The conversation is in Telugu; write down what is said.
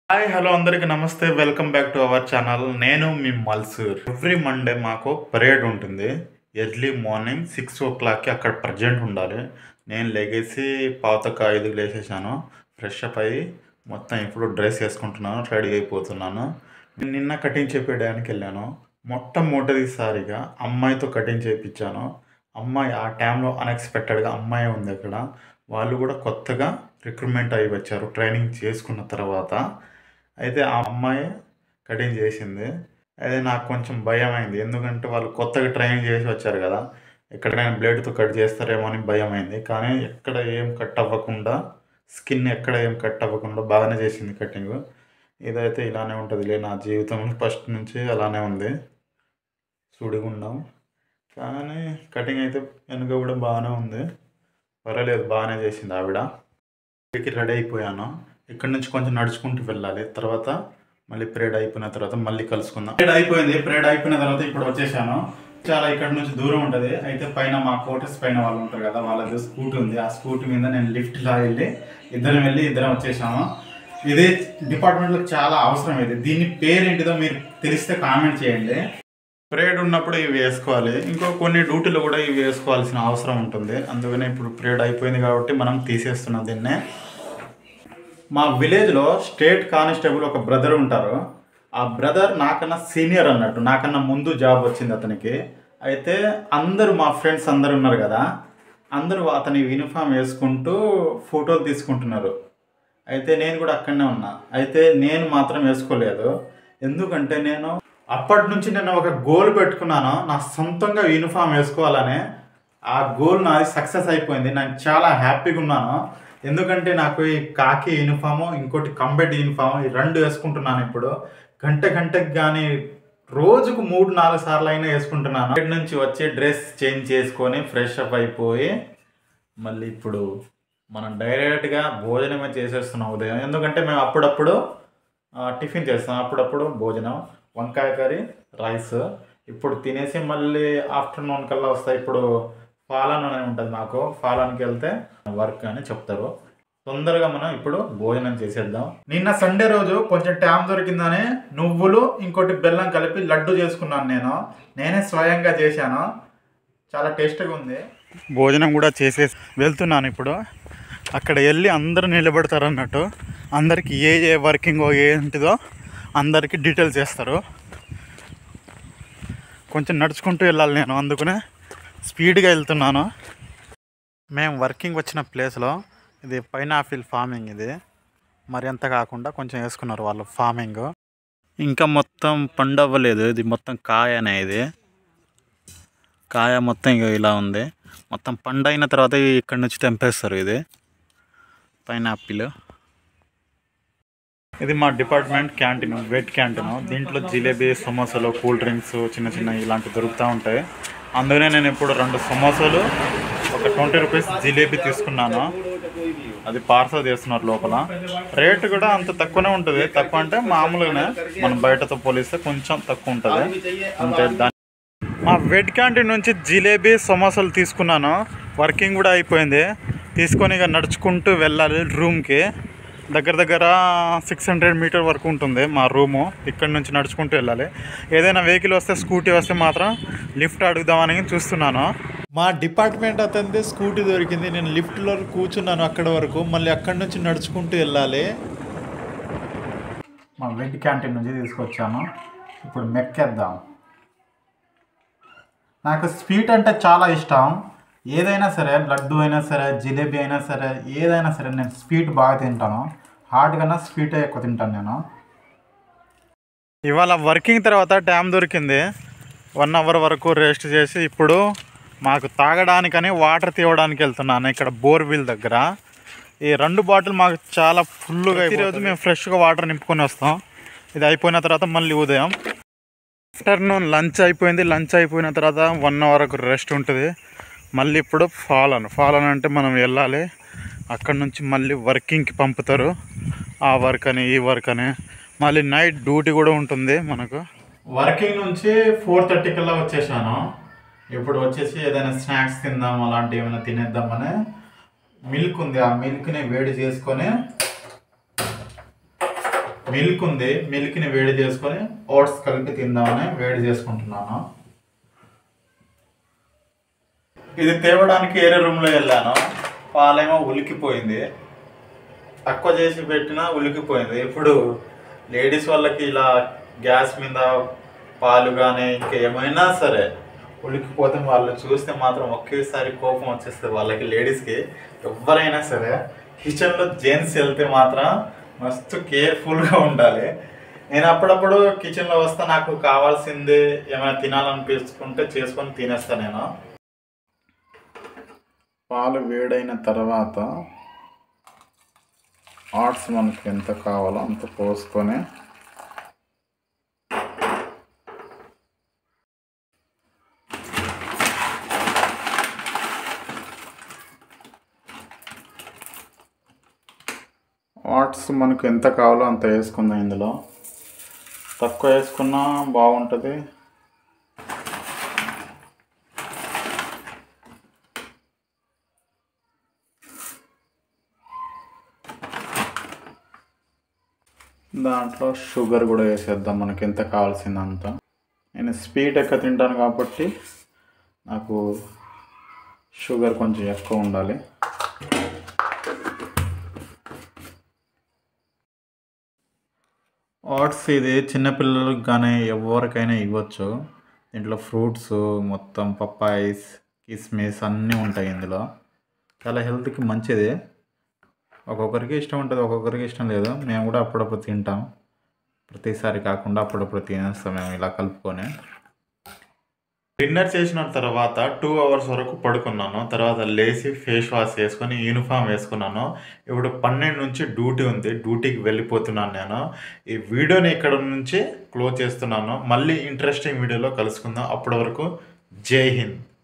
హాయ్ హలో అందరికీ నమస్తే welcome back to our channel నేను మీ మల్సూర్ ఎవ్రీ మండే మాకు పరేడ్ ఉంటుంది ఎర్లీ మార్నింగ్ సిక్స్ ఓ క్లాక్కి అక్కడ ప్రజెంట్ ఉండాలి నేను లెగేసి పాతక ఐదుకు లేచేసాను ఫ్రెష్ అప్ అయ్యి మొత్తం ఇప్పుడు డ్రెస్ వేసుకుంటున్నాను రెడీ అయిపోతున్నాను నేను నిన్న కటింగ్ చేపించడానికి వెళ్ళాను మొట్టమొదటిసారిగా అమ్మాయితో కటింగ్ చేయించాను అమ్మాయి ఆ టైంలో అన్ఎక్స్పెక్టెడ్గా అమ్మాయి ఉంది అక్కడ వాళ్ళు కూడా కొత్తగా రిక్రూట్మెంట్ అయ్యి వచ్చారు ట్రైనింగ్ చేసుకున్న తర్వాత అయితే ఆ అమ్మాయి కటింగ్ చేసింది అయితే నాకు కొంచెం భయం అయింది ఎందుకంటే వాళ్ళు కొత్తగా ట్రైనింగ్ చేసి వచ్చారు కదా ఎక్కడైనా బ్లేడ్తో కట్ చేస్తారేమో అని భయం అయింది కానీ ఎక్కడ ఏం కట్ అవ్వకుండా స్కిన్ ఎక్కడ ఏం కట్ అవ్వకుండా బాగానే చేసింది కటింగ్ ఇదైతే ఇలానే ఉంటుంది నా జీవితంలో ఫస్ట్ నుంచి అలానే ఉంది సుడిగుండం కానీ కటింగ్ అయితే వెనుక కూడా బాగానే ఉంది పర్వాలేదు బాగానే చేసింది ఆవిడ ఇంటికి రెడీ అయిపోయాను ఇక్కడ నుంచి కొంచెం నడుచుకుంటూ వెళ్ళాలి తర్వాత మళ్ళీ పరేడ్ అయిపోయిన తర్వాత మళ్ళీ కలుసుకుందాం పరేడ్ అయిపోయింది పరేడ్ అయిపోయిన తర్వాత ఇప్పుడు వచ్చేసాను చాలా ఇక్కడ నుంచి దూరం ఉంటుంది అయితే పైన మా కోటర్స్ పైన వాళ్ళు ఉంటారు కదా వాళ్ళది స్కూటీ ఉంది ఆ స్కూటీ మీద నేను లిఫ్ట్ లా వెళ్ళి ఇద్దరం వెళ్ళి ఇద్దరం వచ్చేసాము ఇది డిపార్ట్మెంట్లో చాలా అవసరం ఇది దీని పేరేంటిదో మీరు తెలిస్తే కామెంట్ చేయండి ప్రేడ్ ఉన్నప్పుడు ఇవి వేసుకోవాలి ఇంకో కొన్ని డ్యూటీలు కూడా ఇవి వేసుకోవాల్సిన అవసరం ఉంటుంది అందుకనే ఇప్పుడు ప్రేడ్ అయిపోయింది కాబట్టి మనం తీసేస్తున్నాం దీన్నే మా విలేజ్లో స్టేట్ కానిస్టేబుల్ ఒక బ్రదర్ ఉంటారు ఆ బ్రదర్ నాకన్నా సీనియర్ అన్నట్టు నాకన్నా ముందు జాబ్ వచ్చింది అతనికి అయితే అందరూ మా ఫ్రెండ్స్ అందరు ఉన్నారు కదా అందరూ అతని యూనిఫామ్ వేసుకుంటూ ఫోటోలు తీసుకుంటున్నారు అయితే నేను కూడా అక్కడనే ఉన్నా అయితే నేను మాత్రం వేసుకోలేదు ఎందుకంటే నేను అప్పటి నుంచి నేను ఒక గోల్ పెట్టుకున్నాను నా సొంతంగా యూనిఫామ్ వేసుకోవాలని ఆ గోల్ నాది సక్సెస్ అయిపోయింది నేను చాలా హ్యాపీగా ఉన్నాను ఎందుకంటే నాకు ఈ కాకి యూనిఫామ్ ఇంకోటి కంబెట్ యూనిఫామ్ ఈ రెండు వేసుకుంటున్నాను ఇప్పుడు గంట గంటకి కానీ రోజుకు మూడు నాలుగు సార్లు అయినా వేసుకుంటున్నాను ఇక్కడి నుంచి వచ్చి డ్రెస్ చేంజ్ చేసుకొని ఫ్రెష్ అప్ అయిపోయి మళ్ళీ ఇప్పుడు మనం డైరెక్ట్గా భోజనమే చేసేస్తున్నాం ఉదయం ఎందుకంటే మేము అప్పుడప్పుడు ఆ, టిఫిన్ చేస్తాం అప్పుడప్పుడు భోజనం వంకాయ కర్రీ రైస్ ఇప్పుడు తినేసి మళ్ళీ ఆఫ్టర్నూన్ కల్లా వస్తాయి ఇప్పుడు ఫాలాన్ అని ఉంటుంది మాకు ఫాలాన్కి వెళ్తే వర్క్ అని చెప్తారు తొందరగా మనం ఇప్పుడు భోజనం చేసేద్దాం నిన్న సండే రోజు కొంచెం టైం దొరికిందని నువ్వులు ఇంకోటి బెల్లం కలిపి లడ్డు చేసుకున్నాను నేను నేనే స్వయంగా చేశాను చాలా టేస్ట్గా ఉంది భోజనం కూడా చేసేసి వెళ్తున్నాను ఇప్పుడు అక్కడ వెళ్ళి అందరూ నిలబడతారు అన్నట్టు అందరికి ఏ ఏ వర్కింగో ఏంటిదో అందరికీ డీటెయిల్స్ చేస్తారు కొంచెం నడుచుకుంటూ వెళ్ళాలి నేను అందుకనే స్పీడ్గా వెళ్తున్నాను మేము వర్కింగ్ వచ్చిన ప్లేస్లో ఇది పైనాపిల్ ఫార్మింగ్ ఇది మరి అంత కాకుండా కొంచెం వేసుకున్నారు వాళ్ళు ఫార్మింగ్ ఇంకా మొత్తం పండు అవ్వలేదు ఇది మొత్తం కాయ అనేది కాయ మొత్తం ఇక ఇలా ఉంది మొత్తం పండు అయిన తర్వాత ఇక్కడ నుంచి తెంపేస్తారు ఇది పైనాపిల్ ఇది మా డిపార్ట్మెంట్ క్యాంటీన్ వెట్ క్యాంటీన్ దీంట్లో జిలేబీ సమోసాలు కూల్ డ్రింక్స్ చిన్న చిన్న ఇలాంటివి దొరుకుతూ ఉంటాయి అందుకనే నేను ఇప్పుడు రెండు సమోసాలు ఒక ట్వంటీ రూపీస్ జిలేబీ తీసుకున్నాను అది పార్సల్ చేస్తున్నారు లోపల రేట్ కూడా అంత తక్కువనే ఉంటుంది తక్కువ అంటే మామూలుగానే మనం బయటతో పోలిస్తే కొంచెం తక్కువ ఉంటుంది అంతే దాని మా వెడ్ క్యాంటీన్ నుంచి జిలేబీ సమోసాలు తీసుకున్నాను వర్కింగ్ కూడా అయిపోయింది తీసుకొని ఇక నడుచుకుంటూ వెళ్ళాలి రూమ్కి దగ్గర దగ్గర సిక్స్ హండ్రెడ్ మీటర్ వరకు ఉంటుంది మా రూము ఇక్కడ నుంచి నడుచుకుంటూ వెళ్ళాలి ఏదైనా వెహికల్ వస్తే స్కూటీ వస్తే మాత్రం లిఫ్ట్ అడుగుదామని చూస్తున్నాను మా డిపార్ట్మెంట్ అతనిది స్కూటీ దొరికింది నేను లిఫ్ట్లో కూర్చున్నాను అక్కడ వరకు మళ్ళీ అక్కడి నుంచి నడుచుకుంటూ వెళ్ళాలి మా వెడ్ క్యాంటీన్ నుంచి తీసుకొచ్చాను ఇప్పుడు మెక్కేద్దాం నాకు స్వీట్ అంటే చాలా ఇష్టం ఏదైనా సరే లడ్డు అయినా సరే జిలేబీ అయినా సరే ఏదైనా సరే నేను స్వీట్ బాగా తింటాను హాట్ కన్నా స్వీటే ఎక్కువ తింటాను నేను ఇవాళ వర్కింగ్ తర్వాత టైం దొరికింది వన్ అవర్ వరకు రెస్ట్ చేసి ఇప్పుడు మాకు తాగడానికని వాటర్ తీయడానికి వెళ్తున్నాను ఇక్కడ బోర్విల్ దగ్గర ఈ రెండు బాటిల్ మాకు చాలా ఫుల్గా ఈరోజు మేము ఫ్రెష్గా వాటర్ నింపుకొని వస్తాం ఇది అయిపోయిన తర్వాత మళ్ళీ ఉదయం ఆఫ్టర్నూన్ లంచ్ అయిపోయింది లంచ్ అయిపోయిన తర్వాత వన్ అవర్ వరకు రెస్ట్ ఉంటుంది మళ్ళీ ఇప్పుడు ఫాలన్ ఫాలన్ అంటే మనం వెళ్ళాలి అక్కడ నుంచి మళ్ళీ వర్కింగ్కి పంపుతారు ఆ వర్క్ అని ఈ వర్క్ అని మళ్ళీ నైట్ డ్యూటీ కూడా ఉంటుంది మనకు వర్కింగ్ నుంచి ఫోర్ థర్టీ కల్లా వచ్చేసాను ఇప్పుడు వచ్చేసి ఏదైనా స్నాక్స్ తిందాం అలాంటివి ఏమైనా తినేద్దామని మిల్క్ ఉంది ఆ మిల్క్ని వేడి చేసుకొని మిల్క్ ఉంది మిల్క్ని వేడి చేసుకొని ఓట్స్ కలిపి తిందామని వేడి చేసుకుంటున్నాను ఇది తేవడానికి వేరే రూమ్లో వెళ్ళాను పాలేమో ఉలికిపోయింది తక్కువ చేసి పెట్టినా ఉలికిపోయింది ఇప్పుడు లేడీస్ వాళ్ళకి ఇలా గ్యాస్ మీద పాలు కానీ ఇంకా ఏమైనా సరే ఉలికిపోతే వాళ్ళు చూస్తే మాత్రం ఒకేసారి కోపం వచ్చేస్తుంది వాళ్ళకి లేడీస్కి ఎవరైనా సరే కిచెన్లో జెంట్స్ వెళ్తే మాత్రం మస్తు కేర్ఫుల్గా ఉండాలి నేను అప్పుడప్పుడు కిచెన్లో వస్తే నాకు కావాల్సింది ఏమైనా తినాలనిపించుకుంటే చేసుకొని తినేస్తాను నేను పాలు వేడైన తర్వాత ఆర్ట్స్ మనకి ఎంత కావాలో అంత పోసుకొని ఆర్ట్స్ మనకు ఎంత కావాలో అంత వేసుకుందాం ఇందులో తక్కువ వేసుకున్నా బాగుంటుంది దాంట్లో షుగర్ కూడా వేసేద్దాం మనకి ఎంత కావాల్సిందంత నేను స్వీట్ ఎక్కువ తింటాను కాబట్టి నాకు షుగర్ కొంచెం ఎక్కువ ఉండాలి ఓట్స్ ఇది చిన్నపిల్లలకు కానీ ఎవరికైనా ఇవ్వచ్చు దీంట్లో ఫ్రూట్స్ మొత్తం పప్పాయిస్ కిస్మిస్ అన్నీ ఉంటాయి ఇందులో చాలా హెల్త్కి మంచిది ఒక్కొక్కరికి ఇష్టం ఉంటుంది ఒక్కొక్కరికి ఇష్టం లేదు మేము కూడా అప్పుడప్పుడు తింటాం ప్రతిసారి కాకుండా అప్పుడప్పుడు తినేస్తాం మేము ఇలా కలుపుకొని డిన్నర్ చేసిన తర్వాత టూ అవర్స్ వరకు పడుకున్నాను తర్వాత లేచి ఫేస్ వాష్ చేసుకొని యూనిఫామ్ వేసుకున్నాను ఇప్పుడు పన్నెండు నుంచి డ్యూటీ ఉంది డ్యూటీకి వెళ్ళిపోతున్నాను నేను ఈ వీడియోని ఇక్కడ నుంచి క్లోజ్ చేస్తున్నాను మళ్ళీ ఇంట్రెస్టింగ్ వీడియోలో కలుసుకుందాం అప్పటి వరకు జై హింద్